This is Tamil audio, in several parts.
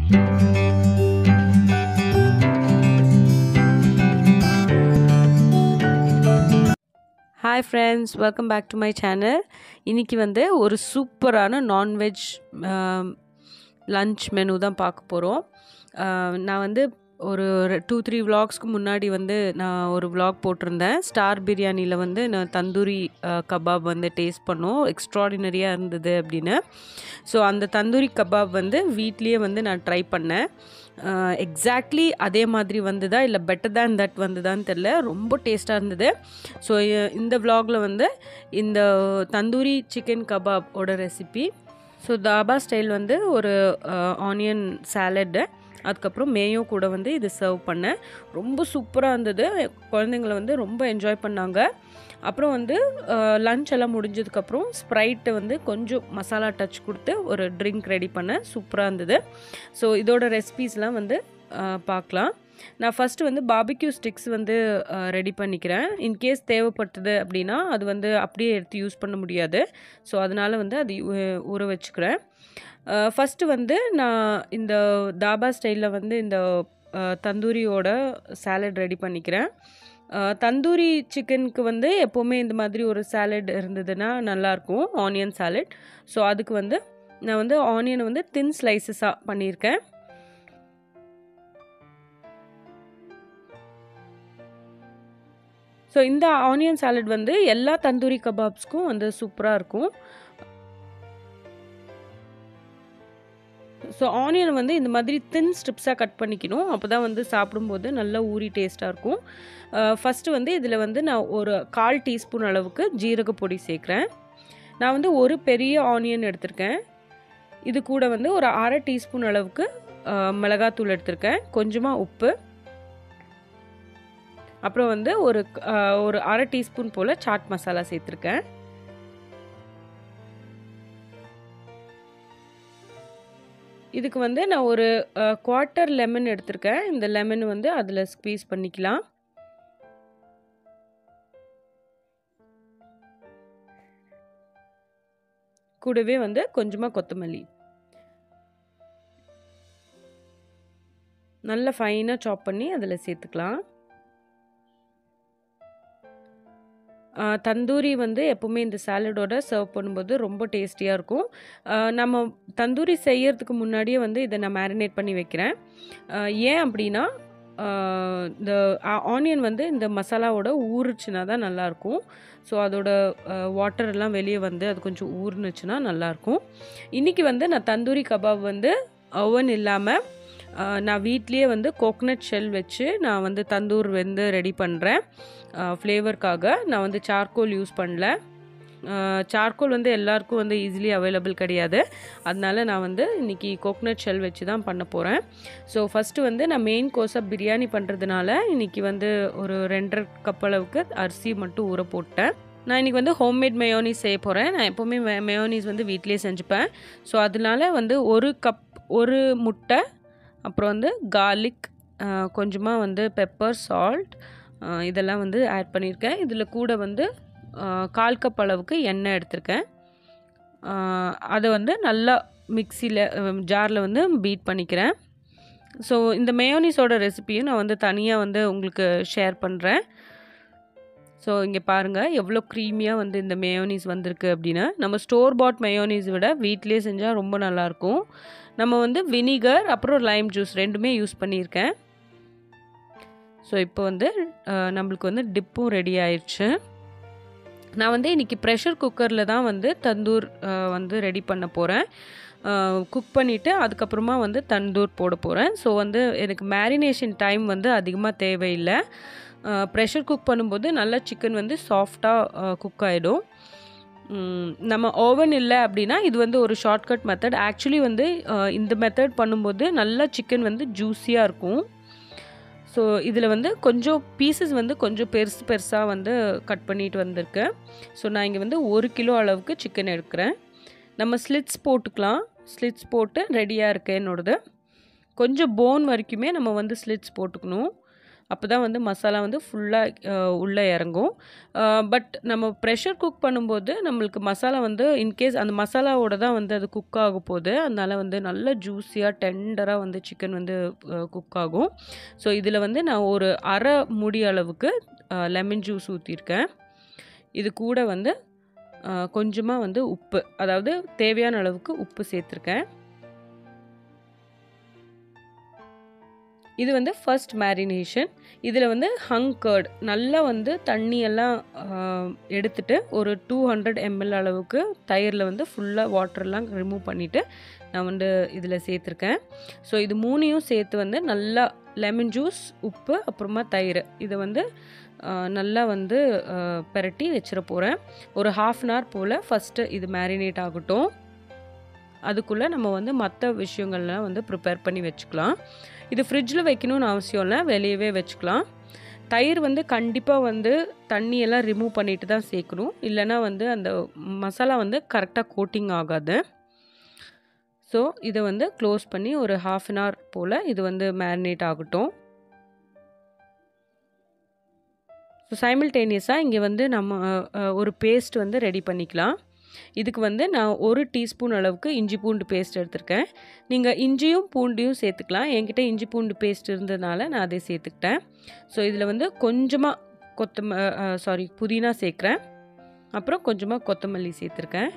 Hi friends welcome back to my channel இன்றைக்கி வந்து ஒரு சூப்பரான நான்வெஜ் லன்ச் மெனு தான் பார்க்க போகிறோம் நான் வந்து ஒரு டூ த்ரீ விலாக்ஸ்க்கு முன்னாடி வந்து நான் ஒரு விலாக் போட்டிருந்தேன் ஸ்டார் பிரியாணியில் வந்து நான் தந்தூரி கபாப் வந்து டேஸ்ட் பண்ணோம் எக்ஸ்ட்ராடினரியாக இருந்தது அப்படின்னு ஸோ அந்த தந்தூரி கபாப் வந்து வீட்லேயே வந்து நான் ட்ரை பண்ணேன் எக்ஸாக்ட்லி அதே மாதிரி வந்துதா இல்லை பெட்டர் தேன் தட் வந்துதான்னு தெரில ரொம்ப டேஸ்ட்டாக இருந்தது ஸோ இந்த விலாகில் வந்து இந்த தந்தூரி சிக்கன் கபாபோட ரெசிபி ஸோ தாபா ஸ்டைல் வந்து ஒரு ஆனியன் சாலட்டு அதுக்கப்புறம் மேயோ கூட வந்து இது சர்வ் பண்ணேன் ரொம்ப சூப்பராக இருந்தது குழந்தைங்கள வந்து ரொம்ப என்ஜாய் பண்ணாங்க அப்புறம் வந்து லன்ச் எல்லாம் முடிஞ்சதுக்கப்புறம் ஸ்ப்ரைட்டை வந்து கொஞ்சம் மசாலா டச் கொடுத்து ஒரு ட்ரிங்க் ரெடி பண்ணேன் சூப்பராக இருந்தது ஸோ இதோட ரெசிபீஸ்லாம் வந்து பார்க்கலாம் நான் ஃபஸ்ட்டு வந்து பாபிக்யூ ஸ்டிக்ஸ் வந்து ரெடி பண்ணிக்கிறேன் இன்கேஸ் தேவைப்பட்டது அப்படின்னா அது வந்து அப்படியே எடுத்து யூஸ் பண்ண முடியாது ஸோ அதனால் வந்து அது ஊற வச்சுக்கிறேன் ஃபஸ்ட்டு வந்து நான் இந்த தாபா ஸ்டைலில் வந்து இந்த தந்தூரியோட சாலட் ரெடி பண்ணிக்கிறேன் தந்தூரி சிக்கனுக்கு வந்து எப்போவுமே இந்த மாதிரி ஒரு சாலட் இருந்ததுன்னா நல்லாயிருக்கும் ஆனியன் சாலட் ஸோ அதுக்கு வந்து நான் வந்து ஆனியனை வந்து தின் ஸ்லைசஸாக பண்ணியிருக்கேன் ஸோ இந்த ஆனியன் சாலட் வந்து எல்லா தந்தூரி கபாப்ஸ்க்கும் வந்து சூப்பராக இருக்கும் ஸோ ஆனியன் வந்து இந்த மாதிரி தின் ஸ்ட்ரிப்ஸாக கட் பண்ணிக்கணும் அப்போ தான் வந்து சாப்பிடும்போது நல்லா ஊறி டேஸ்ட்டாக இருக்கும் ஃபஸ்ட்டு வந்து இதில் வந்து நான் ஒரு கால் டீஸ்பூன் அளவுக்கு ஜீரக பொடி சேர்க்குறேன் நான் வந்து ஒரு பெரிய ஆனியன் எடுத்திருக்கேன் இது கூட வந்து ஒரு அரை டீஸ்பூன் அளவுக்கு மிளகாத்தூள் எடுத்திருக்கேன் கொஞ்சமாக உப்பு அப்புறம் வந்து ஒரு ஒரு அரை டீஸ்பூன் போல் சாட் மசாலா சேர்த்துருக்கேன் இதுக்கு வந்து நான் ஒரு குவார்ட்டர் லெமன் எடுத்திருக்கேன் இந்த லெமன் வந்து அதில் ஸ்க்வீஸ் பண்ணிக்கலாம் கூடவே வந்து கொஞ்சமாக கொத்தமல்லி நல்லா ஃபைனாக சாப் பண்ணி அதில் சேர்த்துக்கலாம் தந்தூரி வந்து எப்போவுமே இந்த சாலடோட சர்வ் பண்ணும்போது ரொம்ப டேஸ்டியாக இருக்கும் நம்ம தந்தூரி செய்யறதுக்கு முன்னாடியே வந்து இதை நான் மேரினேட் பண்ணி வைக்கிறேன் ஏன் அப்படின்னா இந்த ஆனியன் வந்து இந்த மசாலாவோட ஊறுச்சுன்னா தான் நல்லாயிருக்கும் ஸோ அதோட வாட்டர் எல்லாம் வெளியே வந்து அது கொஞ்சம் ஊறுனுச்சுன்னா நல்லாயிருக்கும் இன்றைக்கி வந்து நான் தந்தூரி கபாப் வந்து ஓவன் இல்லாமல் நான் வீட்லேயே வந்து கோக்னட் ஷெல் வச்சு நான் வந்து தந்தூர் வந்து ரெடி பண்ணுறேன் ஃப்ளேவருக்காக நான் வந்து சார்கோல் யூஸ் பண்ணல சார்கோல் வந்து எல்லாருக்கும் வந்து ஈஸிலி அவைலபிள் கிடையாது அதனால நான் வந்து இன்றைக்கி கோக்னட் ஷெல் வச்சு தான் பண்ண போகிறேன் ஸோ ஃபஸ்ட்டு வந்து நான் மெயின் கோர்ஸாக பிரியாணி பண்ணுறதுனால இன்றைக்கி வந்து ஒரு ரெண்டரை கப் அளவுக்கு அரிசி மட்டும் ஊற போட்டேன் நான் இன்றைக்கி வந்து ஹோம்மேட் மெயோனிஸ் செய்ய போகிறேன் நான் எப்போவுமே மெயோனிஸ் வந்து வீட்லேயே செஞ்சுப்பேன் ஸோ அதனால வந்து ஒரு கப் ஒரு முட்டை அப்புறம் வந்து கார்லிக் கொஞ்சமாக வந்து பெப்பர் சால்ட் இதெல்லாம் வந்து ஆட் பண்ணியிருக்கேன் இதில் கூட வந்து கால் கப் அளவுக்கு எண்ணெய் எடுத்திருக்கேன் அதை வந்து நல்லா மிக்சியில் ஜாரில் வந்து பீட் பண்ணிக்கிறேன் ஸோ இந்த மேயோனிஸோட ரெசிப்பியும் நான் வந்து தனியாக வந்து உங்களுக்கு ஷேர் பண்ணுறேன் ஸோ இங்கே பாருங்கள் எவ்வளோ க்ரீமியாக வந்து இந்த மேயோனிஸ் வந்திருக்கு அப்படின்னு நம்ம ஸ்டோர் பாட் மேயோனிஸ் விட வீட்டிலே செஞ்சால் ரொம்ப நல்லாயிருக்கும் நம்ம வந்து வினிகர் அப்புறம் லைம் ஜூஸ் ரெண்டுமே யூஸ் பண்ணியிருக்கேன் ஸோ இப்போ வந்து நம்மளுக்கு வந்து டிப்பும் ரெடி ஆயிடுச்சு நான் வந்து இன்றைக்கி ப்ரெஷர் குக்கரில் தான் வந்து தந்தூர் வந்து ரெடி பண்ண போகிறேன் குக் பண்ணிவிட்டு அதுக்கப்புறமா வந்து தந்தூர் போட போகிறேன் ஸோ வந்து எனக்கு மேரினேஷன் டைம் வந்து அதிகமாக தேவையில்லை ப்ரெஷர் குக் பண்ணும்போது நல்லா சிக்கன் வந்து சாஃப்டாக குக் ஆகிடும் நம்ம ஓவன் இல்லை அப்படின்னா இது வந்து ஒரு ஷார்ட்கட் மெத்தட் ஆக்சுவலி வந்து இந்த மெத்தட் பண்ணும்போது நல்லா சிக்கன் வந்து ஜூஸியாக இருக்கும் ஸோ இதில் வந்து கொஞ்சம் பீசஸ் வந்து கொஞ்சம் பெருசு பெருசாக வந்து கட் பண்ணிட்டு வந்திருக்கேன் ஸோ நான் இங்கே வந்து ஒரு கிலோ அளவுக்கு சிக்கன் எடுக்கிறேன் நம்ம ஸ்லிட்ஸ் போட்டுக்கலாம் ஸ்லிட்ஸ் போட்டு ரெடியாக இருக்கு என்னோடது கொஞ்சம் போன் வரைக்குமே நம்ம வந்து ஸ்லிட்ஸ் போட்டுக்கணும் அப்போ தான் வந்து மசாலா வந்து ஃபுல்லாக உள்ளே இறங்கும் பட் நம்ம ப்ரெஷர் குக் பண்ணும்போது நம்மளுக்கு மசாலா வந்து இன்கேஸ் அந்த மசாலாவோட தான் வந்து அது குக் ஆக போகுது அதனால் வந்து நல்ல ஜூஸியாக டெண்டராக வந்து சிக்கன் வந்து குக் ஆகும் ஸோ இதில் வந்து நான் ஒரு அரை முடி அளவுக்கு லெமன் ஜூஸ் ஊற்றிருக்கேன் இது கூட வந்து கொஞ்சமாக வந்து உப்பு அதாவது தேவையான அளவுக்கு உப்பு சேர்த்துருக்கேன் இது வந்து ஃபர்ஸ்ட் மேரினேஷன் இதில் வந்து ஹங் கர்ட் நல்லா வந்து தண்ணியெல்லாம் எடுத்துட்டு ஒரு டூ ஹண்ட்ரட் எம்எல் அளவுக்கு தயிரில் வந்து ஃபுல்லாக வாட்டர்லாம் ரிமூவ் பண்ணிவிட்டு நான் வந்து இதில் சேர்த்துருக்கேன் ஸோ இது மூணையும் சேர்த்து வந்து நல்லா லெமன் ஜூஸ் உப்பு அப்புறமா தயிர் இதை வந்து நல்லா வந்து பெரட்டி வச்சிட போகிறேன் ஒரு ஹாஃப் அன் ஹவர் போல் ஃபஸ்ட்டு இது மேரினேட் ஆகட்டும் அதுக்குள்ளே நம்ம வந்து மற்ற விஷயங்கள்லாம் வந்து ப்ரிப்பேர் பண்ணி வச்சுக்கலாம் இது ஃப்ரிட்ஜில் வைக்கணும்னு அவசியம் இல்லை வெளியவே வச்சுக்கலாம் தயிர் வந்து கண்டிப்பாக வந்து தண்ணியெல்லாம் ரிமூவ் பண்ணிட்டு தான் சேர்க்கணும் இல்லைனா வந்து அந்த மசாலா வந்து கரெக்டாக கோட்டிங் ஆகாது ஸோ இதை வந்து க்ளோஸ் பண்ணி ஒரு ஹாஃப் அன் ஹவர் போல் இது வந்து மேரினேட் ஆகட்டும் ஸோ சைமில்டேனியஸாக இங்கே வந்து நம்ம ஒரு பேஸ்ட் வந்து ரெடி பண்ணிக்கலாம் இதுக்கு வந்து நான் ஒரு டீஸ்பூன் அளவுக்கு இஞ்சி பூண்டு பேஸ்ட் எடுத்திருக்கேன் நீங்கள் இஞ்சியும் பூண்டையும் சேர்த்துக்கலாம் என்கிட்ட இஞ்சி பூண்டு பேஸ்ட் இருந்ததுனால நான் அதை சேர்த்துக்கிட்டேன் ஸோ இதில் வந்து கொஞ்சமாக கொத்தம சாரி புதினா சேர்க்குறேன் அப்புறம் கொஞ்சமாக கொத்தமல்லி சேர்த்துருக்கேன்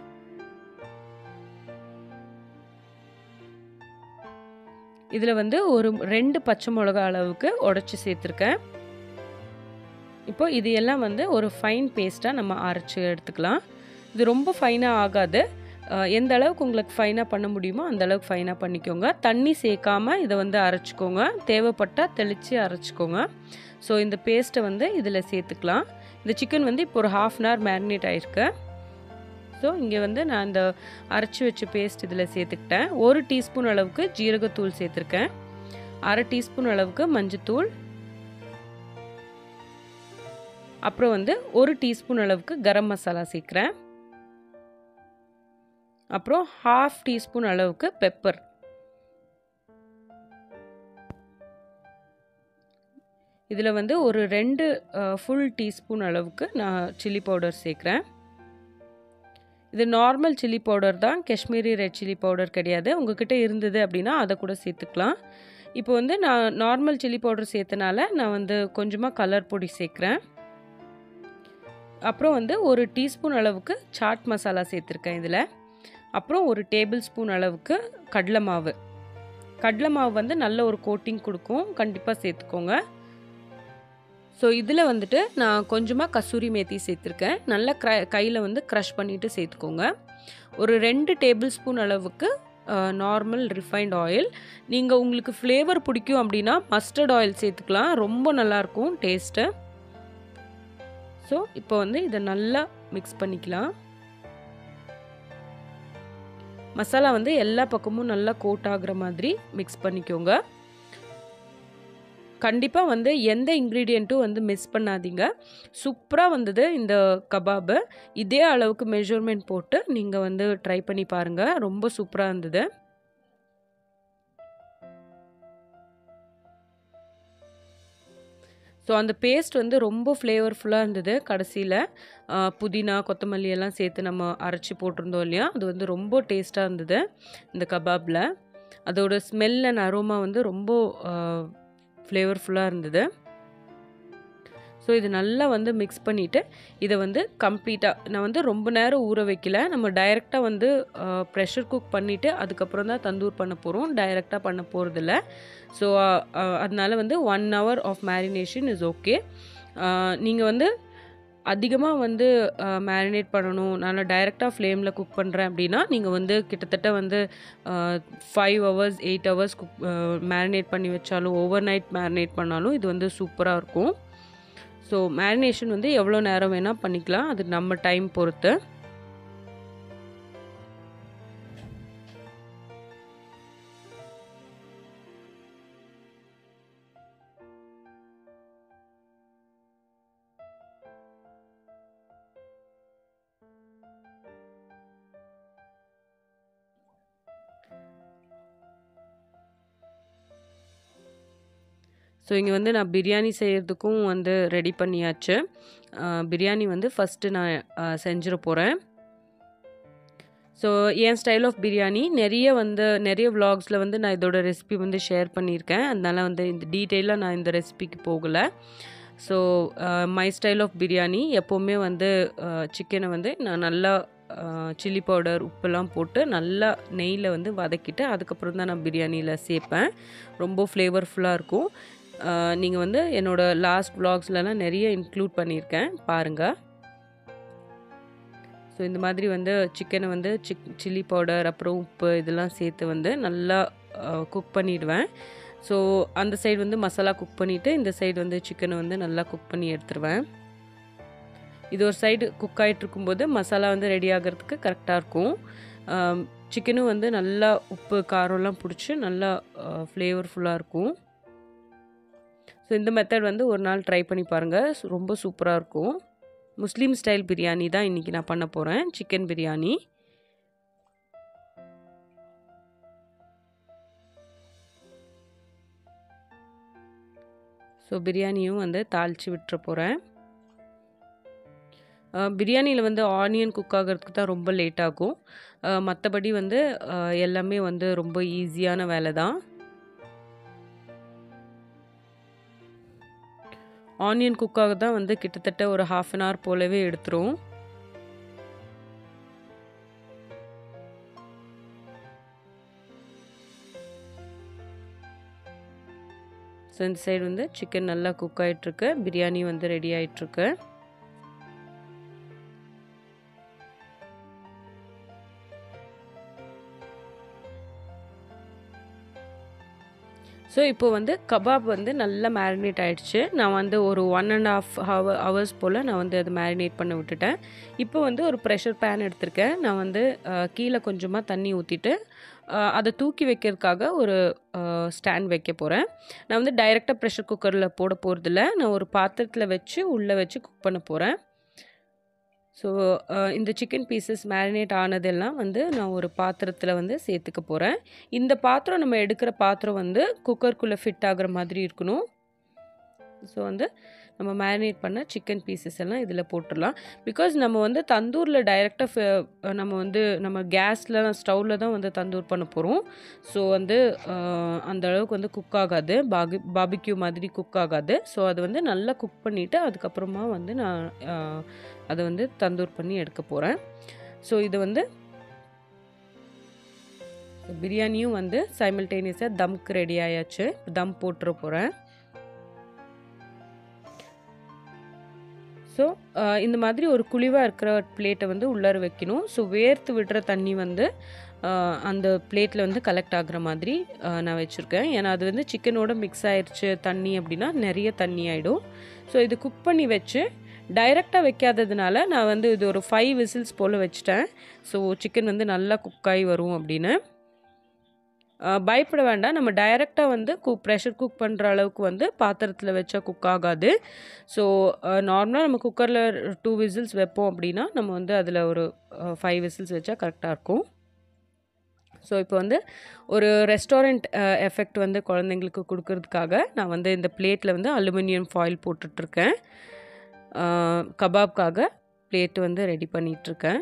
இதில் வந்து ஒரு ரெண்டு பச்சை மிளகா அளவுக்கு உடச்சி சேர்த்துருக்கேன் இப்போ இது எல்லாம் வந்து ஒரு ஃபைன் பேஸ்ட்டாக நம்ம அரைச்சி எடுத்துக்கலாம் இது ரொம்ப ஃபைனாக ஆகாது எந்த அளவுக்கு உங்களுக்கு ஃபைனாக பண்ண முடியுமோ அந்த அளவுக்கு ஃபைனாக பண்ணிக்கோங்க தண்ணி சேர்க்காம இதை வந்து அரைச்சிக்கோங்க தேவைப்பட்டால் தெளித்து அரைச்சிக்கோங்க ஸோ இந்த பேஸ்ட்டை வந்து இதில் சேர்த்துக்கலாம் இந்த சிக்கன் வந்து இப்போ ஒரு ஹாஃப் அன் ஹவர் மேரினேட் ஆகிருக்கு ஸோ இங்கே வந்து நான் இந்த அரைச்சி வச்ச பேஸ்ட் இதில் சேர்த்துக்கிட்டேன் ஒரு டீஸ்பூன் அளவுக்கு ஜீரகத்தூள் சேர்த்துருக்கேன் அரை டீஸ்பூன் அளவுக்கு மஞ்சத்தூள் அப்புறம் வந்து ஒரு டீஸ்பூன் அளவுக்கு கரம் மசாலா சேர்க்குறேன் அப்புறம் ஹாஃப் டீஸ்பூன் அளவுக்கு பெப்பர் இதில் வந்து ஒரு ரெண்டு ஃபுல் டீஸ்பூன் அளவுக்கு நான் சில்லி பவுடர் சேர்க்குறேன் இது நார்மல் சில்லி பவுடர் தான் காஷ்மீரி ரெட் சில்லி பவுடர் கிடையாது உங்ககிட்ட இருந்தது அப்படின்னா அதை கூட சேர்த்துக்கலாம் இப்போ வந்து நான் நார்மல் சில்லி பவுடர் சேர்த்தனால நான் வந்து கொஞ்சமாக கலர் பொடி சேர்க்குறேன் அப்புறம் வந்து ஒரு டீஸ்பூன் அளவுக்கு சாட் மசாலா சேர்த்துருக்கேன் இதில் அப்புறம் ஒரு டேபிள் ஸ்பூன் அளவுக்கு கடலை மாவு கடலை மாவு வந்து நல்ல ஒரு கோட்டிங் கொடுக்கும் கண்டிப்பாக சேர்த்துக்கோங்க ஸோ இதில் வந்துட்டு நான் கொஞ்சமாக கசூரி மேத்தி சேர்த்துருக்கேன் நல்லா க்ர கையில் வந்து க்ரஷ் பண்ணிவிட்டு சேர்த்துக்கோங்க ஒரு ரெண்டு டேபிள் ஸ்பூன் அளவுக்கு நார்மல் ரிஃபைண்ட் ஆயில் நீங்கள் உங்களுக்கு ஃப்ளேவர் பிடிக்கும் அப்படின்னா மஸ்டர்ட் ஆயில் சேர்த்துக்கலாம் ரொம்ப நல்லாயிருக்கும் டேஸ்ட்டு ஸோ இப்போ வந்து இதை நல்லா மிக்ஸ் பண்ணிக்கலாம் மசாலா வந்து எல்லா பக்கமும் நல்லா கோட் ஆகுற மாதிரி மிக்ஸ் பண்ணிக்கோங்க கண்டிப்பாக வந்து எந்த இன்க்ரீடியண்ட்டும் வந்து மிஸ் பண்ணாதீங்க சூப்பராக வந்தது இந்த கபாபு இதே அளவுக்கு மெஷர்மெண்ட் போட்டு நீங்கள் வந்து ட்ரை பண்ணி பாருங்கள் ரொம்ப சூப்பராக இருந்தது ஸோ அந்த பேஸ்ட் வந்து ரொம்ப ஃப்ளேவர்ஃபுல்லாக இருந்தது கடைசியில் புதினா கொத்தமல்லி எல்லாம் சேர்த்து நம்ம அரைச்சி போட்டிருந்தோம் இல்லையா அது வந்து ரொம்ப டேஸ்ட்டாக இருந்தது இந்த கபாபில் அதோட ஸ்மெல் அண்ட் அரோமா வந்து ரொம்ப ஃப்ளேவர்ஃபுல்லாக இருந்தது ஸோ இது நல்லா வந்து மிக்ஸ் பண்ணிவிட்டு இதை வந்து கம்ப்ளீட்டாக நான் வந்து ரொம்ப நேரம் ஊற வைக்கல நம்ம டைரெக்டாக வந்து ப்ரெஷர் குக் பண்ணிவிட்டு அதுக்கப்புறம் தான் தந்தூர் பண்ண போகிறோம் டைரெக்டாக பண்ண போகிறதில்ல ஸோ அதனால் வந்து one hour of marination is okay நீங்கள் வந்து அதிகமாக வந்து மேரினேட் பண்ணணும் நான் டைரெக்டாக ஃப்ளேமில் குக் பண்ணுறேன் அப்படின்னா நீங்கள் வந்து கிட்டத்தட்ட வந்து five hours eight hours cook marinate பண்ணி வச்சாலும் ஓவர் நைட் மேரினேட் பண்ணாலும் இது வந்து சூப்பராக இருக்கும் ஸோ மேரினேஷன் வந்து எவ்வளோ நேரம் வேணால் பண்ணிக்கலாம் அது நம்ம டைம் பொறுத்து ஸோ ஸோ இங்கே வந்து நான் பிரியாணி செய்கிறதுக்கும் வந்து ரெடி பண்ணியாச்சு அஹ், பிரியாணி வந்து ஃபஸ்ட்டு நான் அஹ், செஞ்சிட போகிறேன் ஸோ என் ஸ்டைல் ஆஃப் பிரியாணி நிறைய வந்து நிறைய விலாக்ஸில் வந்து நான் இதோட ரெசிபி வந்து ஷேர் பண்ணியிருக்கேன் அதனால வந்து இந்த டீட்டெயிலாக நான் இந்த ரெசிபிக்கு போகலை so my style of biryani எப்போவுமே வந்து சிக்கனை வந்து நான் நல்லா சில்லி பவுடர் உப்பெல்லாம் போட்டு நல்லா நெய்யில் வந்து வதக்கிட்டு அதுக்கப்புறம் தான் நான் பிரியாணியில் சேர்ப்பேன் ரொம்ப ஃப்ளேவர்ஃபுல்லாக இருக்கும் நீங்கள் வந்து என்னோடய லாஸ்ட் விலாக்ஸ்லலாம் நிறைய இன்க்ளூட் பண்ணியிருக்கேன் பாருங்கள் ஸோ இந்த மாதிரி வந்து சிக்கனை வந்து சிக் சில்லி பவுடர் அப்புறம் உப்பு இதெல்லாம் சேர்த்து வந்து நல்லா குக் பண்ணிடுவேன் ஸோ அந்த சைடு வந்து மசாலா குக் பண்ணிவிட்டு இந்த சைடு வந்து சிக்கனை வந்து நல்லா குக் பண்ணி எடுத்துருவேன் இது ஒரு சைடு குக் ஆகிட்டு இருக்கும்போது மசாலா வந்து ரெடி ஆகிறதுக்கு கரெக்டாக இருக்கும் சிக்கனும் வந்து நல்லா உப்பு காரம்லாம் பிடிச்சி நல்லா ஃப்ளேவர்ஃபுல்லாக இருக்கும் ஸோ இந்த மெத்தட் வந்து ஒரு நாள் ட்ரை பண்ணி பாருங்கள் ரொம்ப சூப்பராக இருக்கும் முஸ்லீம் ஸ்டைல் பிரியாணி தான் இன்றைக்கி நான் பண்ண போகிறேன் சிக்கன் பிரியாணி ஸோ பிரியாணியும் வந்து தாளித்து விட்டுற போகிறேன் பிரியாணியில் வந்து ஆனியன் குக் ஆகிறதுக்கு தான் ரொம்ப லேட் ஆகும் மற்றபடி வந்து அஹ், எல்லாமே வந்து ரொம்ப ஈஸியான வேலை தான் ஆனியன் குக்காக தான் வந்து கிட்டத்தட்ட ஒரு ஹாஃப் அன் ஹவர் போலவே எடுத்துரும் ஸோ இந்த சைடு வந்து சிக்கன் நல்லா குக் ஆகிட்டுருக்கு பிரியாணி வந்து ரெடி ஆகிட்டுருக்கு ஸோ இப்போ வந்து கபாப் வந்து நல்லா மேரினேட் ஆயிடுச்சு நான் வந்து ஒரு one and half hour hours போல் நான் வந்து அதை மேரினேட் பண்ண விட்டுட்டேன் இப்போ வந்து ஒரு ப்ரெஷர் பேன் எடுத்திருக்கேன் நான் வந்து அஹ், கீழே கொஞ்சமாக தண்ணி ஊற்றிட்டு அதை தூக்கி வைக்கிறதுக்காக ஒரு ஸ்டாண்ட் வைக்க போகிறேன் நான் வந்து டைரெக்டாக ப்ரெஷர் குக்கரில் போட போகிறதில்ல நான் ஒரு பாத்திரத்தில் வச்சு உள்ளே வச்சு குக் பண்ண போகிறேன் ஸோ இந்த சிக்கன் பீசஸ் மேரினேட் ஆனதெல்லாம் வந்து நான் ஒரு பாத்திரத்தில் வந்து சேர்த்துக்க போகிறேன் இந்த பாத்திரம் நம்ம எடுக்கிற பாத்திரம் வந்து குக்கருக்குள்ளே ஃபிட் ஆகுற மாதிரி இருக்கணும் ஸோ வந்து நம்ம மேரினேட் பண்ண சிக்கன் பீசஸ் எல்லாம் இதில் போட்டுடலாம் பிகாஸ் நம்ம வந்து தந்தூரில் டைரெக்டாக நம்ம வந்து நம்ம கேஸில் ஸ்டவ்வில் தான் வந்து தந்தூர் பண்ண போகிறோம் ஸோ வந்து அஹ், அந்த அளவுக்கு வந்து குக் ஆகாது பாபி பாபிக்யூ மாதிரி குக் ஆகாது ஸோ அது வந்து நல்லா குக் பண்ணிவிட்டு அதுக்கப்புறமா வந்து நான் அஹ், அதை வந்து தந்தூர் பண்ணி எடுக்க போகிறேன் ஸோ இது வந்து பிரியாணியும் வந்து சைமல்டேனியஸாக தம்க்கு ரெடி ஆயாச்சு தம் போட்டுற போகிறேன் ஸோ இந்த மாதிரி ஒரு குழிவாக இருக்கிற பிளேட்டை வந்து உள்ளார வைக்கணும் ஸோ வேர்த்து விடுற தண்ணி வந்து அஹ், அந்த பிளேட்டில் வந்து கலெக்ட் ஆகுற மாதிரி அஹ், நான் வச்சுருக்கேன் ஏன்னா அது வந்து சிக்கனோட மிக்ஸ் ஆயிடுச்சு தண்ணி அப்படின்னா நிறைய தண்ணி ஆகிடும் ஸோ இது குக் பண்ணி வச்சு டைரெக்டாக வைக்காததுனால நான் வந்து இது ஒரு ஃபைவ் விசில்ஸ் போல் வச்சுட்டேன் ஸோ சிக்கன் வந்து நல்லா குக் ஆகி வரும் அப்படின்னு அஹ், பயப்பட வேண்டாம் நம்ம டைரெக்டாக வந்து குக் ப்ரெஷர் குக் பண்ணுற அளவுக்கு வந்து பாத்திரத்தில் வச்சா குக் ஆகாது ஸோ நார்மலாக நம்ம குக்கரில் டூ விசில்ஸ் வைப்போம் அப்படின்னா நம்ம வந்து அதில் ஒரு ஃபைவ் விசில்ஸ் வச்சா கரெக்டாக இருக்கும் ஸோ இப்போ வந்து ஒரு ரெஸ்டாரண்ட் எஃபெக்ட் வந்து குழந்தைங்களுக்கு கொடுக்கறதுக்காக நான் வந்து இந்த பிளேட்டில் வந்து அலுமினியம் ஃபாயில் போட்டுட்ருக்கேன் கபாப்காக பிளேட் வந்து ரெடி பண்ணிகிட்ருக்கேன்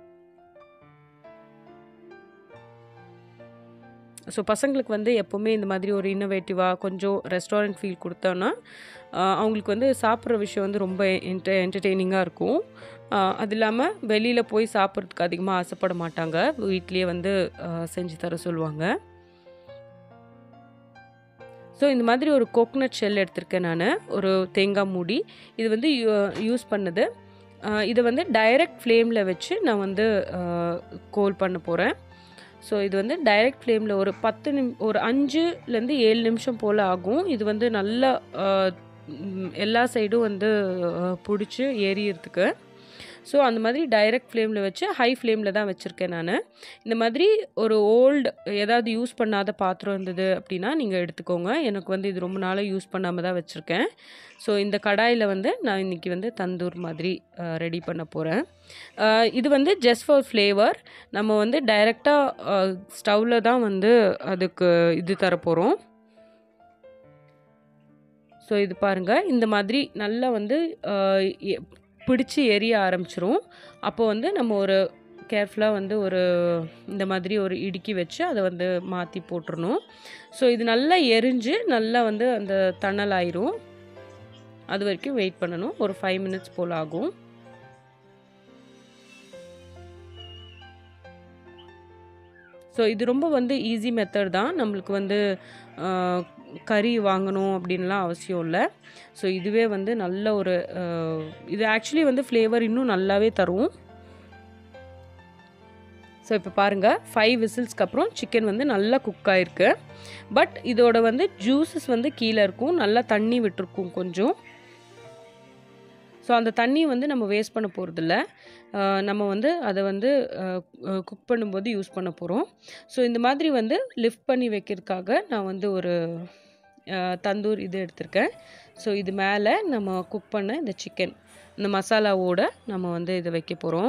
ஸோ பசங்களுக்கு வந்து எப்போவுமே இந்த மாதிரி ஒரு இன்னோவேட்டிவாக கொஞ்சம் ரெஸ்டாரண்ட் ஃபீல் கொடுத்தோன்னா ஆஹ் அவங்களுக்கு வந்து சாப்பிட்ற விஷயம் வந்து ரொம்ப என்ட என்டர்டெய்னிங்காக இருக்கும் ஆஹ் அது இல்லாமல் வெளியில் போய் சாப்பிட்றதுக்கு அதிகமாக ஆசைப்பட மாட்டாங்க வீட்லேயே வந்து ஆஹ் செஞ்சு தர சொல்லுவாங்க ஸோ இந்த மாதிரி ஒரு கோக்னட் ஷெல் எடுத்திருக்கேன் நான் ஒரு தேங்காய் மூடி இது வந்து யூஸ் பண்ணது ஆஹ் இதை வந்து டைரக்ட் ஃப்ளேமில் வச்சு நான் வந்து கோல் பண்ண போகிறேன் ஸோ இது வந்து டைரக்ட் ஃப்ளேமில் ஒரு பத்து நிம் ஒரு அஞ்சுலேருந்து ஏழு நிமிஷம் போல் ஆகும் இது வந்து நல்லா ஆஹ், ம், எல்லா சைடும் வந்து பிடிச்சி எரியறதுக்கு ஸோ அந்த மாதிரி டைரக்ட் ஃப்ளேமில் வச்சு ஹை ஃப்ளேமில் தான் வச்சுருக்கேன் நான் இந்த மாதிரி ஒரு ஓல்டு ஏதாவது யூஸ் பண்ணாத பாத்திரம் இருந்தது அப்படின்னா நீங்கள் எடுத்துக்கோங்க எனக்கு வந்து இது ரொம்ப நாளாக யூஸ் பண்ணாமல் தான் வச்சுருக்கேன் ஸோ இந்த கடாயில் வந்து நான் இன்றைக்கி வந்து தந்தூர் மாதிரி ரெடி பண்ண போகிறேன் இது வந்து ஜஸ்ட் ஃபார் ஃப்ளேவர் நம்ம வந்து டைரெக்டாக ஸ்டவ்வில் தான் வந்து அதுக்கு இது தரப்போகிறோம் ஸோ இது பாருங்கள் இந்த மாதிரி நல்லா வந்து ஆஹ், எ- பிடிச்சு எரிய ஆரம்பிச்சிரும் அப்போ வந்து நம்ம ஒரு கேர்ஃபுல்லாக வந்து ஒரு இந்த மாதிரி ஒரு இடுக்கி வச்சு அதை வந்து மாற்றி போட்டுறணும் ஸோ இது நல்லா எரிஞ்சு நல்லா வந்து அந்த தணல் ஆயிரும் அது வரைக்கும் வெயிட் பண்ணணும் ஒரு ஃபைவ் மினிட்ஸ் போல் ஆகும் ஸோ இது ரொம்ப வந்து ஈஸி மெத்தட் தான் நம்மளுக்கு வந்து ஆஹ், கறி வாங்கணும் அப்படின்லாம் அவசியம் இல்லை ஸோ இதுவே வந்து நல்ல ஒரு ஆஹ், இது ஆக்சுவலி வந்து ஃப்ளேவர் இன்னும் நல்லாவே தரும் ஸோ இப்போ பாருங்கள் ஃபைவ் விசில்ஸ்க்கு அப்புறம் சிக்கன் வந்து நல்லா குக் ஆயிருக்கு பட் இதோட வந்து ஜூஸஸ் வந்து கீழே இருக்கும் நல்லா தண்ணி விட்டுருக்கும் கொஞ்சம் ஸோ அந்த தண்ணி வந்து நம்ம வேஸ்ட் பண்ண போகிறதில்ல நம்ம வந்து அதை வந்து குக் பண்ணும்போது யூஸ் பண்ண போகிறோம் ஸோ இந்த மாதிரி வந்து லிஃப்ட் பண்ணி வைக்கிறதுக்காக நான் வந்து ஒரு அஹ், தந்தூர் இது எடுத்திருக்கேன் ஸோ இது மேலே நம்ம குக் பண்ண இந்த சிக்கன் இந்த மசாலாவோட நம்ம வந்து இதை வைக்க போகிறோம்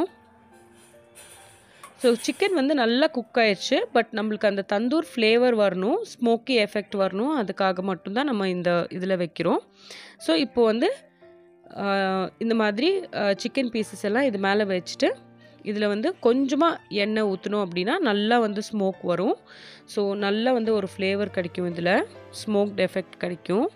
ஸோ சிக்கன் வந்து நல்லா குக் ஆயிடுச்சு பட் நம்மளுக்கு அந்த தந்தூர் ஃப்ளேவர் வரணும் ஸ்மோக்கி எஃபெக்ட் வரணும் அதுக்காக மட்டும்தான் நம்ம இந்த இதில் வைக்கிறோம் ஸோ இப்போ வந்து ஆஹ், இந்த மாதிரி சிக்கன் பீசஸ் எல்லாம் இது மேலே வச்சுட்டு இதில் வந்து கொஞ்சமாக எண்ணெய் ஊற்றணும் அப்படின்னா நல்லா வந்து ஸ்மோக் வரும் ஸோ நல்லா வந்து ஒரு ஃப்ளேவர் கிடைக்கும் இதில் ஸ்மோக்ட் எஃபெக்ட் கிடைக்கும்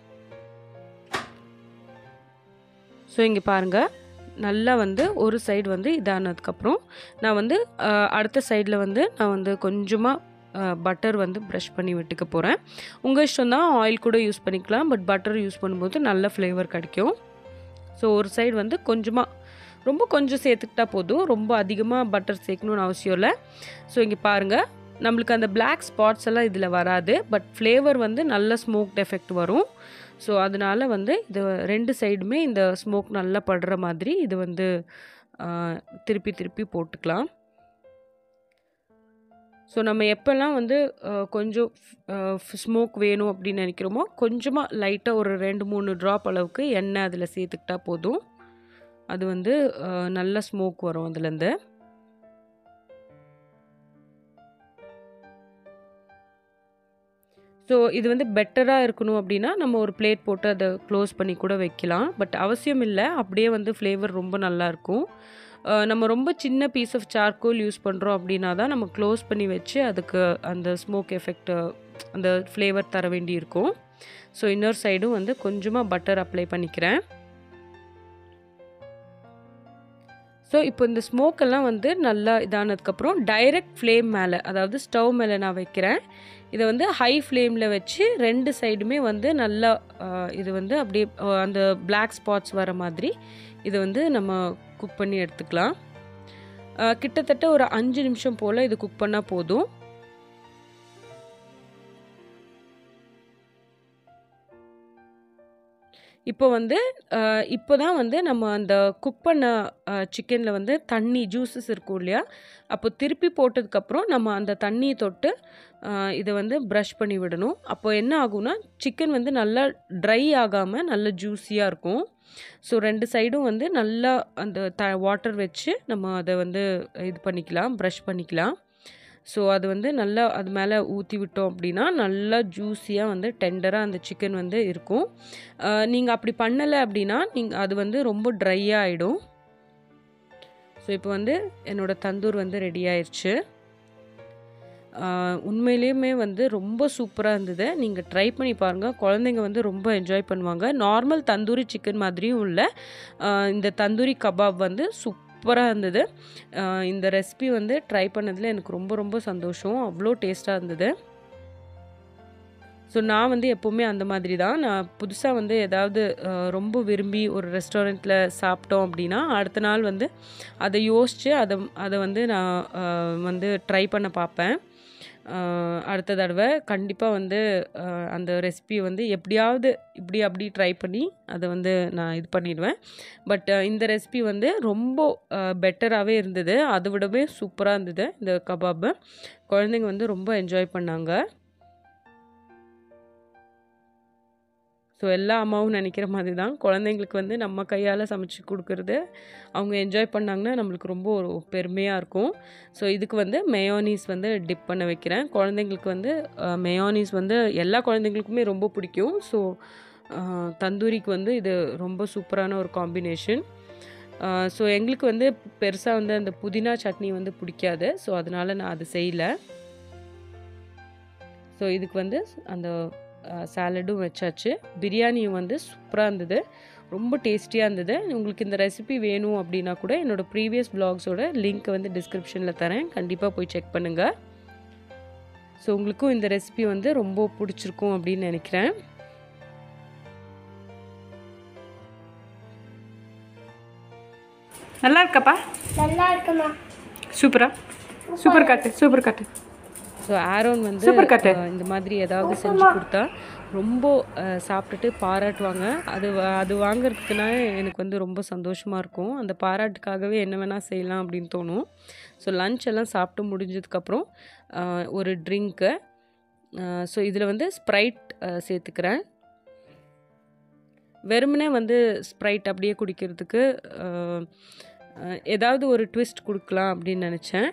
ஸோ இங்கே பாருங்கள் நல்லா வந்து ஒரு சைடு வந்து இதானதுக்கப்புறம் நான் வந்து ஆஹ், அடுத்த சைடில் வந்து நான் வந்து கொஞ்சமாக பட்டர் வந்து ப்ரஷ் பண்ணி விட்டுக்க போகிறேன் உங்கள் இஷ்டம் தான் ஆயில் கூட யூஸ் பண்ணிக்கலாம் பட் பட்டர் யூஸ் பண்ணும்போது நல்ல ஃப்ளேவர் கிடைக்கும் ஸோ ஒரு சைடு வந்து கொஞ்சமாக ரொம்ப கொஞ்சம் சேர்த்துக்கிட்டா போதும் ரொம்ப அதிகமாக பட்டர் சேர்க்கணும்னு அவசியம் இல்லை ஸோ இங்கே பாருங்கள் நம்மளுக்கு அந்த பிளாக் ஸ்பாட்ஸ் எல்லாம் இதில் வராது பட் ஃப்ளேவர் வந்து நல்ல ஸ்மோக்ட் எஃபெக்ட் வரும் ஸோ அதனால வந்து இது ரெண்டு சைடுமே இந்த ஸ்மோக் நல்லா படுற மாதிரி இது வந்து ஆஹ், திருப்பி திருப்பி போட்டுக்கலாம் ஸோ நம்ம எப்போல்லாம் வந்து ஆஹ், கொஞ்சம் ஸ்மோக் வேணும் அப்படின்னு நினைக்கிறோமோ கொஞ்சமாக லைட்டாக ஒரு ரெண்டு மூணு ட்ராப் அளவுக்கு எண்ணெய் அதில் சேர்த்துக்கிட்டா போதும் அது வந்து ஆஹ், நல்ல ஸ்மோக் வரும் அதுலேருந்து ஸோ இது வந்து பெட்டராக இருக்கணும் அப்படின்னா நம்ம ஒரு பிளேட் போட்டு அதை க்ளோஸ் பண்ணி கூட வைக்கலாம் பட் அவசியம் இல்லை அப்படியே வந்து ஃப்ளேவர் ரொம்ப நல்லாயிருக்கும் நம்ம ரொம்ப சின்ன பீஸ் ஆஃப் சார்கோல் யூஸ் பண்ணுறோம் அப்படின்னா தான் நம்ம க்ளோஸ் பண்ணி வச்சு அதுக்கு அந்த ஸ்மோக் எஃபெக்ட் அந்த ஃப்ளேவர் தர வேண்டி இருக்கும் ஸோ இன்னொரு சைடும் வந்து கொஞ்சமாக பட்டர் அப்ளை பண்ணிக்கிறேன் ஸோ இப்போ இந்த ஸ்மோக்கெல்லாம் வந்து நல்லா இதானதுக்கப்புறம் டைரக்ட் ஃப்ளேம் மேலே அதாவது ஸ்டவ் மேலே நான் வைக்கிறேன் இதை வந்து ஹை ஃப்ளேமில் வச்சு ரெண்டு சைடுமே வந்து நல்லா ஆஹ், இது வந்து அப்படியே ஆஹ், அந்த பிளாக் ஸ்பாட்ஸ் வர மாதிரி இதை வந்து நம்ம குக் பண்ணி எடுத்துக்கலாம் ஆஹ், கிட்டத்தட்ட ஒரு அஞ்சு நிமிஷம் போல் இது குக் பண்ணால் போதும் இப்போ வந்து இப்போ தான் வந்து நம்ம அந்த குக் பண்ண சிக்கனில் வந்து தண்ணி ஜூஸஸ் இருக்கும் இல்லையா அப்போ திருப்பி போட்டதுக்கப்புறம் நம்ம அந்த தண்ணியை தொட்டு அஹ், இதை வந்து ப்ரஷ் பண்ணி விடணும் அப்போ என்ன ஆகும்னா சிக்கன் வந்து நல்லா ட்ரை ஆகாமல் நல்ல ஜூஸியாக இருக்கும் ஸோ ரெண்டு சைடும் வந்து நல்லா அந்த த வாட்டர் வச்சு நம்ம அதை வந்து இது பண்ணிக்கலாம் ப்ரஷ் பண்ணிக்கலாம் ஸோ அது வந்து நல்லா அது மேலே ஊற்றி விட்டோம் அப்படின்னா நல்லா ஜூஸியாக வந்து டெண்டராக அந்த சிக்கன் வந்து இருக்கும் நீங்கள் அப்படி பண்ணலை அப்படின்னா நீங்கள் அது வந்து ரொம்ப ட்ரையாக ஆகிடும் ஸோ இப்போ வந்து என்னோட தந்தூர் வந்து ரெடி ஆயிடுச்சு ஆஹ் உண்மையிலேயுமே வந்து ரொம்ப சூப்பராக இருந்தது நீங்கள் ட்ரை பண்ணி பாருங்கள் குழந்தைங்க வந்து ரொம்ப என்ஜாய் பண்ணுவாங்க நார்மல் தந்தூரி சிக்கன் மாதிரியும் இல்லை ஆஹ் இந்த தந்தூரி கபாப் வந்து சூப்பராக இருந்தது ஆஹ் இந்த ரெசிபி வந்து ட்ரை பண்ணதில் எனக்கு ரொம்ப ரொம்ப சந்தோஷம் அவ்வளோ டேஸ்ட்டாக இருந்தது ஸோ நான் வந்து எப்போவுமே அந்த மாதிரி தான் நான் புதுசாக வந்து ஏதாவது அஹ், ரொம்ப விரும்பி ஒரு ரெஸ்டாரண்ட்டில் சாப்பிட்டோம் அப்படின்னா அடுத்த நாள் வந்து அதை யோசித்து அதை அதை வந்து நான் அஹ், வந்து ட்ரை பண்ண பார்ப்பேன் அஹ், அடுத்த தடவை கண்டிப்பாக வந்து அஹ், அந்த ரெசிபியை வந்து எப்படியாவது இப்படி அப்படி ட்ரை பண்ணி அதை வந்து நான் இது பண்ணிடுவேன் பட் இந்த ரெசிபி வந்து ரொம்ப பெட்டராகவே இருந்தது அதை விடவே சூப்பராக இருந்தது இந்த கபாபு குழந்தைங்க வந்து ரொம்ப என்ஜாய் பண்ணாங்க ஸோ எல்லா அம்மாவும் நினைக்கிற மாதிரி தான் குழந்தைங்களுக்கு வந்து நம்ம கையால் சமைச்சு கொடுக்குறது அவங்க என்ஜாய் பண்ணாங்கன்னா நம்மளுக்கு ரொம்ப ஒரு பெருமையாக இருக்கும் ஸோ இதுக்கு வந்து மெயோனீஸ் வந்து டிப் பண்ண வைக்கிறேன் குழந்தைங்களுக்கு வந்து மெயோனீஸ் வந்து எல்லா குழந்தைங்களுக்குமே ரொம்ப பிடிக்கும் ஸோ தந்தூரிக்கு வந்து இது ரொம்ப சூப்பரான ஒரு காம்பினேஷன் ஸோ எங்களுக்கு வந்து பெருசாக வந்து அந்த புதினா சட்னி வந்து பிடிக்காது ஸோ அதனால் நான் அது செய்யலை ஸோ இதுக்கு வந்து அந்த சாலடும் வச்சாச்சு பிரியாணியும் வந்து சூப்பராக இருந்தது ரொம்ப டேஸ்டியாக இருந்தது உங்களுக்கு இந்த ரெசிபி வேணும் அப்படின்னா கூட என்னோடய ப்ரீவியஸ் பிளாக்ஸோட லிங்க்கை வந்து டிஸ்கிரிப்ஷனில் தரேன் கண்டிப்பாக போய் செக் பண்ணுங்கள் ஸோ உங்களுக்கும் இந்த ரெசிபி வந்து ரொம்ப பிடிச்சிருக்கும் அப்படின்னு நினைக்கிறேன் நல்லா இருக்காப்பா நல்லா இருக்குமா சூப்பரா சூப்பர் காட்டு சூப்பர் காட்டு ஸோ ஆரோன் வந்து Super cut. அஹ், இந்த மாதிரி ஏதாவது செஞ்சு கொடுத்தா ரொம்ப அஹ், சாப்பிட்டுட்டு பாராட்டுவாங்க அது வா- அது வாங்குறதுக்குனா எனக்கு வந்து ரொம்ப சந்தோஷமாக இருக்கும் அந்த பாராட்டுக்காகவே என்ன வேணால் செய்யலாம் அப்படின்னு தோணும் ஸோ லஞ்ச் எல்லாம் சாப்பிட்டு முடிஞ்சதுக்கப்புறம் அஹ், ஒரு ட்ரிங்க்கு ஸோ இதில் வந்து ஸ்ப்ரைட் சேர்த்துக்கிறேன் வெறுமனே வந்து ஸ்ப்ரைட் அப்படியே குடிக்கிறதுக்கு அஹ், அஹ், ஏதாவது ஒரு ட்விஸ்ட் கொடுக்கலாம் அப்படின்னு நினச்சேன்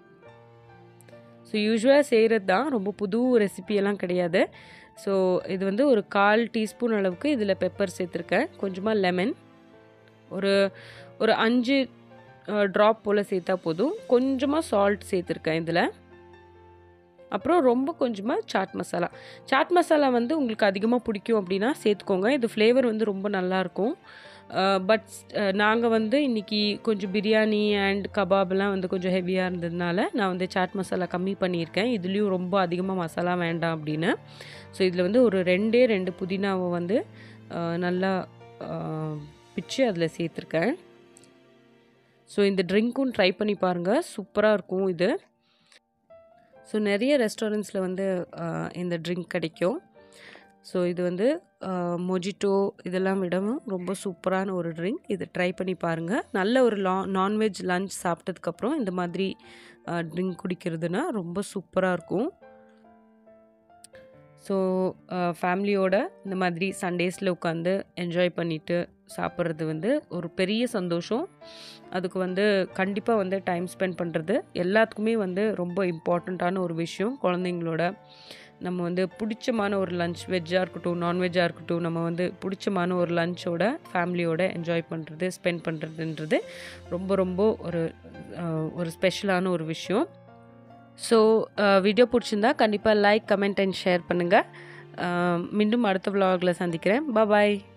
ஸோ யூஸ்வலாக செய்கிறது தான் ரொம்ப புது ரெசிபியெல்லாம் கிடையாது ஸோ இது வந்து ஒரு கால் டீஸ்பூன் அளவுக்கு இதில் பெப்பர் சேர்த்துருக்கேன் கொஞ்சமாக லெமன் ஒரு ஒரு அஞ்சு ட்ராப் போல் சேர்த்தா போதும் கொஞ்சமாக சால்ட் சேர்த்துருக்கேன் இதில் அப்புறம் ரொம்ப கொஞ்சமாக சாட் மசாலா சாட் மசாலா வந்து உங்களுக்கு அதிகமாக பிடிக்கும் அப்படின்னா சேர்த்துக்கோங்க இது ஃப்ளேவர் வந்து ரொம்ப நல்லாயிருக்கும் பட் நாங்கள் வந்து இன்றைக்கி கொஞ்சம் பிரியாணி அண்ட் கபாப்லாம் வந்து கொஞ்சம் ஹெவியாக இருந்ததுனால நான் வந்து சாட் மசாலா கம்மி பண்ணியிருக்கேன் இதுலேயும் ரொம்ப அதிகமாக மசாலா வேண்டாம் அப்படின்னு ஸோ இதில் வந்து ஒரு ரெண்டே ரெண்டு புதினாவை வந்து அஹ், நல்லா அஹ், பிச்சு அதில் சேர்த்துருக்கேன் ஸோ இந்த ட்ரிங்க்கும் ட்ரை பண்ணி பாருங்கள் சூப்பராக இருக்கும் இது ஸோ நிறைய ரெஸ்டாரண்ட்ஸில் வந்து அஹ், இந்த ட்ரிங்க் கிடைக்கும் ஸோ இது வந்து மொஜிட்டோ இதெல்லாம் விடவும் ரொம்ப சூப்பரான ஒரு ட்ரிங்க் இது ட்ரை பண்ணி பாருங்கள் நல்ல ஒரு லா நான்வெஜ் லஞ்ச் சாப்பிட்டதுக்கப்புறம் இந்த மாதிரி ட்ரிங்க் குடிக்கிறதுனா ரொம்ப சூப்பராக இருக்கும் ஸோ ஃபேமிலியோட இந்த மாதிரி சண்டேஸில் உட்காந்து என்ஜாய் பண்ணிவிட்டு சாப்பிட்றது வந்து ஒரு பெரிய சந்தோஷம் அதுக்கு வந்து கண்டிப்பாக வந்து டைம் ஸ்பெண்ட் பண்ணுறது எல்லாத்துக்குமே வந்து ரொம்ப இம்பார்ட்டண்ட்டான ஒரு விஷயம் குழந்தைங்களோட நம்ம வந்து பிடிச்சமான ஒரு லஞ்ச் வெஜ்ஜாக இருக்கட்டும் நான்வெஜ்ஜாக இருக்கட்டும் நம்ம வந்து பிடிச்சமான ஒரு லஞ்சோட ஃபேமிலியோட என்ஜாய் பண்ணுறது ஸ்பெண்ட் பண்ணுறதுன்றது ரொம்ப ரொம்ப ஒரு அஹ், ஒரு ஸ்பெஷலான ஒரு விஷயம் ஸோ வீடியோ பிடிச்சிருந்தா கண்டிப்பாக லைக் கமெண்ட் அண்ட் ஷேர் பண்ணுங்கள் மீண்டும் அடுத்த vlogல சந்திக்கிறேன் பாய்